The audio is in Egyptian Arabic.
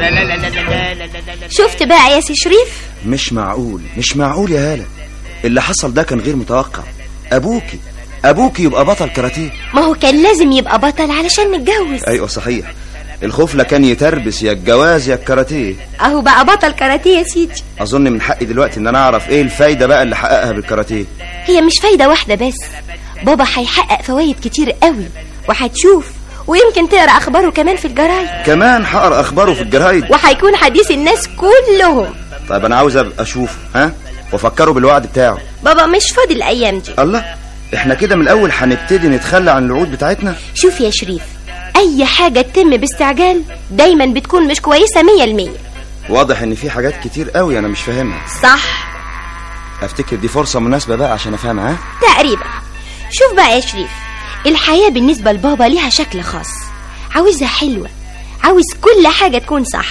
شفت بقى يا سي شريف مش معقول مش معقول يا هالة اللي حصل ده كان غير متوقع ابوكي ابوكي يبقى بطل كاراتيه ما هو كان لازم يبقى بطل علشان نتجوز ايوه صحيح الخوف لا كان يتربس يا الجواز يا الكاراتيه اهو بقى بطل كاراتيه يا سيدي اظن من حقي دلوقتي ان انا اعرف ايه الفايده بقى اللي حققها بالكاراتيه هي مش فايدة واحدة بس بابا هيحقق فوايد كتير قوي وهتشوف ويمكن تقرا اخباره كمان في الجرايد كمان هقرا اخباره في الجرايد وهيكون حديث الناس كلهم طيب انا عاوز ابقى اشوفه ها وافكره بالوعد بتاعه بابا مش فاضي الايام دي الله احنا كده من الاول هنبتدي نتخلى عن الوعود بتاعتنا شوف يا شريف اي حاجة تتم باستعجال دايما بتكون مش كويسة مية المية واضح ان في حاجات كتير قوي انا مش فاهمها صح افتكر دي فرصه مناسبه بقى عشان افهمها ها تقريبا شوف بقى يا شريف الحياة بالنسبة لبابا ليها شكل خاص عاوزها حلوة عاوز كل حاجة تكون صح